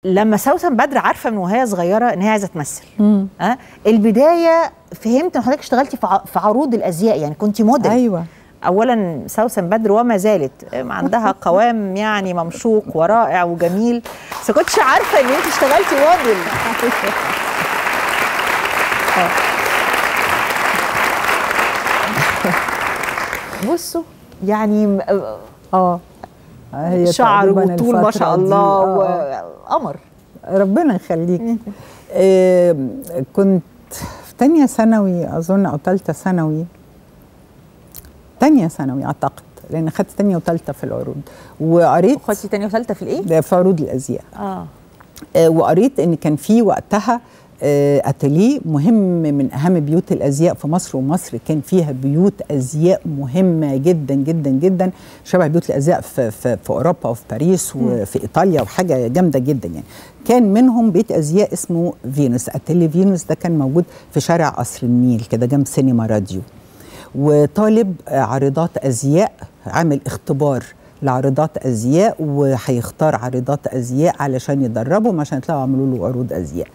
لما سوسن بدر عارفه من وهي صغيره ان هي عايزه تمثل أه؟ البدايه فهمت ان حضرتك اشتغلتي في ع- في عروض الازياء يعني كنت موديل ايوه اولا سوسن بدر وما زالت أم، عندها قوام يعني ممشوق ورائع وجميل بس كنتش عارفه ان انت اشتغلتي موديل آه. بصوا يعني م- اه هي شعر تقريباً وطول ما الفترة شاء دي. الله آه. وقمر ربنا يخليك آه كنت في تانية ثانوي أظن أو تالتة ثانوي تانية ثانوي أعتقد لأن خدت تانية وتالتة في العروض وقريت خدتي تانية وثالثه في الايه؟ ده في عروض الأزياء اه آه، وقريت ان كان في وقتها آه، اتelier مهم من اهم بيوت الازياء في مصر ومصر كان فيها بيوت ازياء مهمه جدا جدا جدا شبه بيوت الازياء في, في, في اوروبا وفي باريس وفي ايطاليا وحاجه جامده جدا يعني كان منهم بيت ازياء اسمه فينوس اتelier فينوس ده كان موجود في شارع قصر النيل كده جنب سينما راديو وطالب آه، عارضات ازياء عامل اختبار لعارضات ازياء وهيختار عارضات ازياء علشان يدربهم عشان يطلعوا يعملوا له عروض ازياء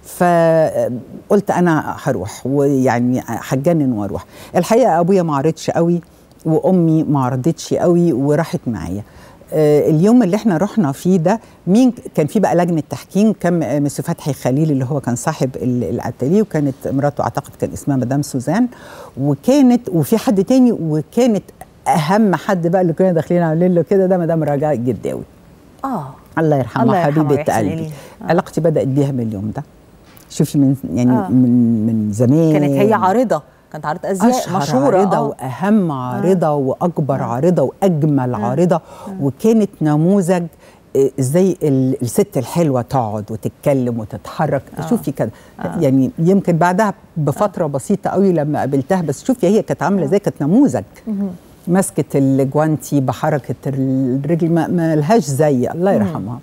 فقلت انا هروح ويعني هتجنن واروح الحقيقه ابويا ما عرضش قوي وامي ما عرضتش قوي وراحت معايا آه، اليوم اللي احنا رحنا فيه ده مين كان في بقى لجنه تحكيم كان آه، مسيو فتحي خليل اللي هو كان صاحب ال- الاتelier وكانت مراته اعتقد كان اسمها مدام سوزان وكانت وفي حد تاني وكانت اهم حد بقى اللي كنا داخلين عاملين له كده ده مدام رجاء الجداوي اه الله يرحمها الله يرحمها حبيبه ويحسن قلبي إليها. آه. علاقتي بدات بيها من اليوم ده شوفي من يعني آه. آه. من من زمان كانت هي عارضه كانت عارضه ازياء اشهر مشهوره عارضه آه. واهم عارضه آه. واكبر آه. عارضه واجمل آه. عارضه آه. وكانت نموذج آه، ازاي ال- الست الحلوه تقعد وتتكلم وتتحرك آه. شوفي كده آه. يعني يمكن بعدها بفتره آه. بسيطه قوي لما قابلتها بس شوفي هي كانت عامله ازاي كانت نموذج مسكت الجوانتي بحركه الرجل ما, ما لهاش زي الله يرحمها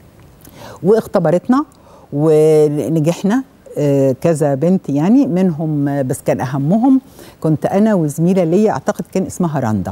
واختبرتنا ونجحنا آه، كذا بنت يعني منهم آه، بس كان اهمهم كنت انا وزميله ليا اعتقد كان اسمها رندا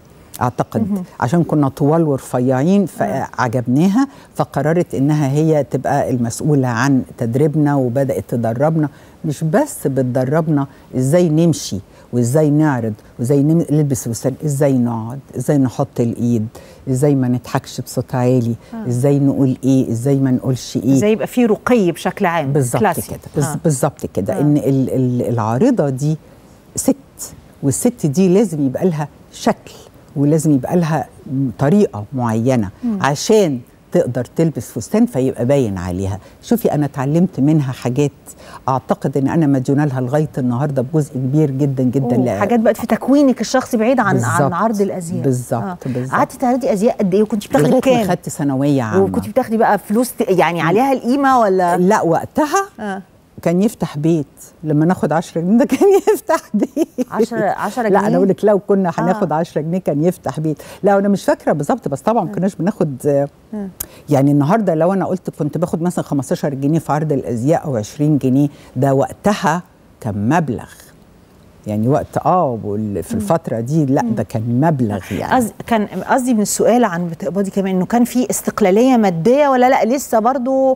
اعتقد عشان كنا طوال ورفيعين فعجبناها فقررت انها هي تبقى المسؤوله عن تدريبنا وبدات تدربنا مش بس بتدربنا ازاي نمشي وازاي نعرض وازاي نم- نلبس فستان ازاي نقعد ازاي نحط الايد ازاي ما نضحكش بصوت عالي ازاي نقول ايه ازاي ما نقولش ايه زي يبقى في رقي بشكل عام بالظبط كلاسي. كده بز- آه. بالظبط كده آه. ان ال- ال- العارضه دي ست والست دي لازم يبقى لها شكل ولازم يبقى لها م- طريقه معينه عشان تقدر تلبس فستان فيبقى باين عليها شوفي انا اتعلمت منها حاجات اعتقد ان انا مديونه لها لغايه النهارده بجزء كبير جدا جدا أوه، لا- حاجات بقت في تكوينك الشخصي بعيد عن عن بالظبط. عرض الازياء بالظبط، بالظبط. قعدتي تعرضي ازياء قد ايه وكنت بتاخدي لغايه ما كام خدت ثانويه عامه وكنت بتاخدي بقى فلوس ت- يعني عليها القيمه ولا لا وقتها آه. كان يفتح بيت لما ناخد 10 جنيه ده كان يفتح بيت 10 10 جنيه لا انا اقول لك لو كنا هناخد آه. 10 جنيه كان يفتح بيت لا انا مش فاكره بالظبط بس طبعا ما كناش بناخد آه، يعني النهارده لو انا قلت كنت باخد مثلا 15 جنيه في عرض الازياء او 20 جنيه ده وقتها كان مبلغ يعني وقت اه وال- في الفتره دي لا ده كان مبلغ يعني قصدي كان قصدي من السؤال عن بتقبضي كمان انه كان في استقلاليه ماديه ولا لا لسه برضو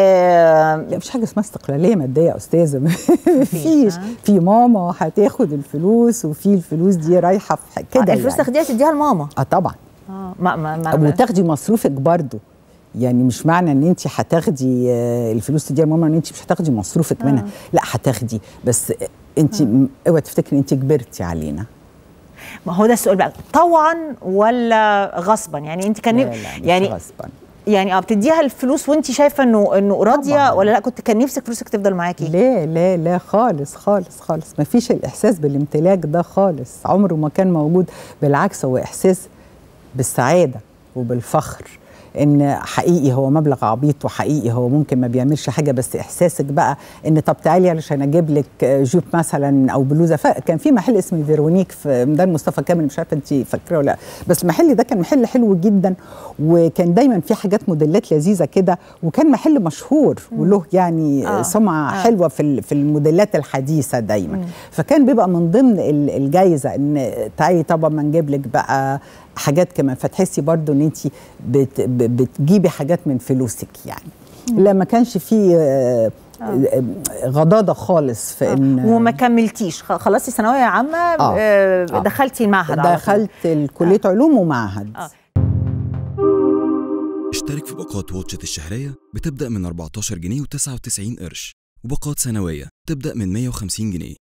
آه لا مفيش حاجه اسمها استقلاليه ماديه يا استاذه مفيش آه. في ماما هتاخد الفلوس وفي الفلوس دي رايحه في ح- كده الفلوس يعني. تاخديها تديها لماما اه طبعا اه ما ما ما وتاخدي مصروفك برضو يعني مش معنى ان انت هتاخدي آه، الفلوس تديها لماما ان انت مش هتاخدي مصروفك منها لا هتاخدي بس انت م- اوعي تفتكري انت كبرتي علينا ما هو ده السؤال بقى طوعا ولا غصبا يعني انت كان لا لا مش يعني غصبا يعني اه بتديها الفلوس وانت شايفه انه انه راضيه طبعاً. ولا لا كنت كان نفسك فلوسك تفضل معاكي لا لا لا خالص خالص خالص ما فيش الاحساس بالامتلاك ده خالص عمره ما كان موجود بالعكس هو احساس بالسعاده وبالفخر ان حقيقي هو مبلغ عبيط وحقيقي هو ممكن ما بيعملش حاجه بس احساسك بقى ان طب تعالي علشان اجيب لك جوب مثلا او بلوزه فكان في محل اسمه فيرونيك في ميدان مصطفى كامل مش عارفه انت فاكراه ولا لا بس المحل ده كان محل حلو جدا وكان دايما في حاجات موديلات لذيذه كده وكان محل مشهور وله يعني آه، آه سمعه آه. آه حلوه في ال- في الموديلات الحديثه دايما فكان بيبقى من ضمن ال- الجايزه ان تعالي طبعا ما نجيب لك بقى حاجات كمان فتحسي برضو ان انت بت ب- بتجيبي حاجات من فلوسك يعني لا ما كانش فيه آه، آه، غضاضه خالص في ان وما كملتيش خ- خلصتي ثانويه عامه آه. آه. آه. دخلتي المعهد على طول. دخلت كليه علوم ومعهد آه. اشترك في باقات واتشت الشهرية بتبدأ من 14 جنيه و99 قرش وباقات سنوية تبدأ من 150 جنيه